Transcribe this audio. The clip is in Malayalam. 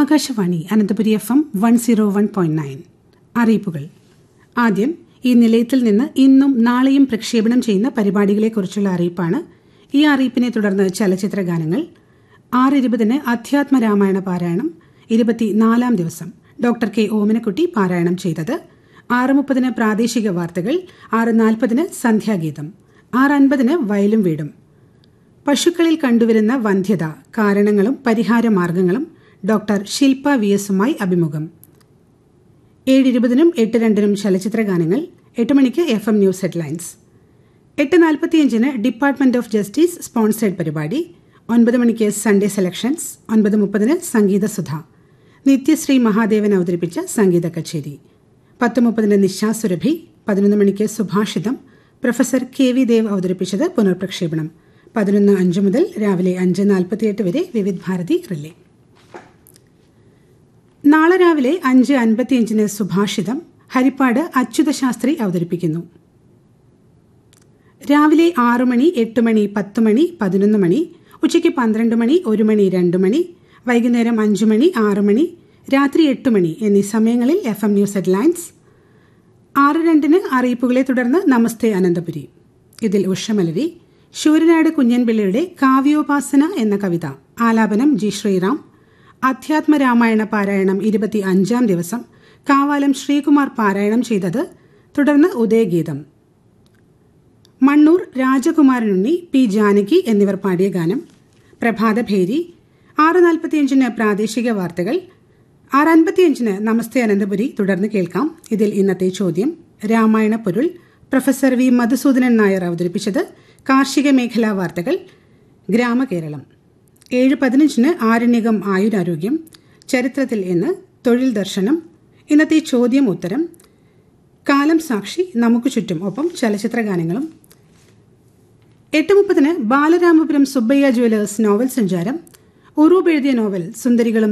Akashvani Ananthapuri F M one zero one point nine അറിയിപ്പുകൾ ആദ്യം ഈ നിലയത്തിൽ നിന്ന് ഇന്നും നാളെയും പ്രക്ഷേപണം ചെയ്യുന്ന പരിപാടികളെക്കുറിച്ചുള്ള അറിയിപ്പാണ് ഈ അറിയിപ്പിനെ തുടർന്ന് ചലച്ചിത്ര ഗാനങ്ങൾ ആറ് ഇരുപതിന് അധ്യാത്മ രാമായണ പാരായണം ഇരുപത്തിനാലാം ദിവസം ഡോക്ടർ കെ ഓമനക്കുട്ടി പാരായണം ചെയ്തത് ആറ് മുപ്പതിന് പ്രാദേശിക വാർത്തകൾ ആറ് നാൽപ്പതിന് സന്ധ്യാഗീതം ആറ് അൻപതിന് വയലും വീടും പശുക്കളിൽ കണ്ടുവരുന്ന വന്ധ്യത കാരണങ്ങളും പരിഹാര മാർഗങ്ങളും ഡോക്ടർ ശില്പ വി എസുമായി അഭിമുഖം ഏഴ് ഇരുപതിനും എട്ട് രണ്ടിനും ചലച്ചിത്ര ഗാനങ്ങൾ എട്ട് മണിക്ക് എഫ് എം ന്യൂസ് ഹെഡ്ലൈൻസ് എട്ട് നാൽപ്പത്തിയഞ്ചിന് ഡിപ്പാർട്ട്മെന്റ് ഓഫ് ജസ്റ്റിസ് സ്പോൺസേഡ് പരിപാടി ഒൻപത് മണിക്ക് സൺഡേ സെലക്ഷൻസ് ഒൻപത് മുപ്പതിന് സംഗീത സുധ നിത്യശ്രീ മഹാദേവൻ അവതരിപ്പിച്ച സംഗീത കച്ചേരി പത്ത് മുപ്പതിന് നിശാസുരഭി പതിനൊന്ന് മണിക്ക് സുഭാഷിതം പ്രൊഫസർ കെ വി ദേവ് അവതരിപ്പിച്ചത് പുനർപ്രക്ഷേപണം പതിനൊന്ന് അഞ്ച് മുതൽ രാവിലെ അഞ്ച് നാൽപ്പത്തിയെട്ട് വരെ വിവിധ് ഭാരതി റിലേ നാളെ രാവിലെ അഞ്ച് അൻപത്തിയഞ്ചിന് സുഭാഷിതം ഹരിപ്പാട് അച്യുത ശാസ്ത്രി അവതരിപ്പിക്കുന്നു രാവിലെ ആറു മണി എട്ട് മണി പത്ത് മണി പതിനൊന്ന് മണി ഉച്ചയ്ക്ക് പന്ത്രണ്ട് മണി ഒരു മണി രണ്ട് മണി വൈകുന്നേരം അഞ്ചു മണി ആറ് മണി രാത്രി എട്ട് മണി എന്നീ സമയങ്ങളിൽ എഫ് എം ന്യൂസ് ഹെഡ്ലൈൻസ് ആറ് രണ്ടിന് അറിയിപ്പുകളെ തുടർന്ന് നമസ്തേ അനന്തപുരി ഇതിൽ ഉഷമലരി ശൂരനാട് കുഞ്ഞൻപിള്ളയുടെ കാവ്യോപാസന എന്ന കവിത ആലാപനം ജി ശ്രീറാം അധ്യാത്മ രാമായണ പാരായണം ഇരുപത്തി അഞ്ചാം ദിവസം കാവാലം ശ്രീകുമാർ പാരായണം ചെയ്തത് തുടർന്ന് ഉദയഗീതം മണ്ണൂർ രാജകുമാരനുണ്ണി പി ജാനകി എന്നിവർ പാടിയ ഗാനം പ്രഭാതഭേരി ആറ് നാൽപ്പത്തിയഞ്ചിന് പ്രാദേശിക വാർത്തകൾ ആറ് അൻപത്തിയഞ്ചിന് നമസ്തേ അനന്തപുരി തുടർന്ന് കേൾക്കാം ഇതിൽ ഇന്നത്തെ ചോദ്യം രാമായണ പൊരുൾ പ്രൊഫസർ വി മധുസൂദനൻ നായർ അവതരിപ്പിച്ചത് കാർഷിക മേഖലാ വാർത്തകൾ ഗ്രാമകേരളം ഏഴ് പതിനഞ്ചിന് ആരണ്യകം ആയുരാരോഗ്യം ചരിത്രത്തിൽ ഇന്ന് തൊഴിൽ ദർശനം ഇന്നത്തെ ചോദ്യം ഉത്തരം കാലം സാക്ഷി നമുക്ക് ചുറ്റും ഒപ്പം ചലച്ചിത്ര ഗാനങ്ങളും എട്ട് മുപ്പതിന് ബാലരാമപുരം സുബ്ബയ്യ ജ്വല്ലേഴ്സ് നോവൽ സഞ്ചാരം ഉറൂബ് എഴുതിയ നോവൽ സുന്ദരികളും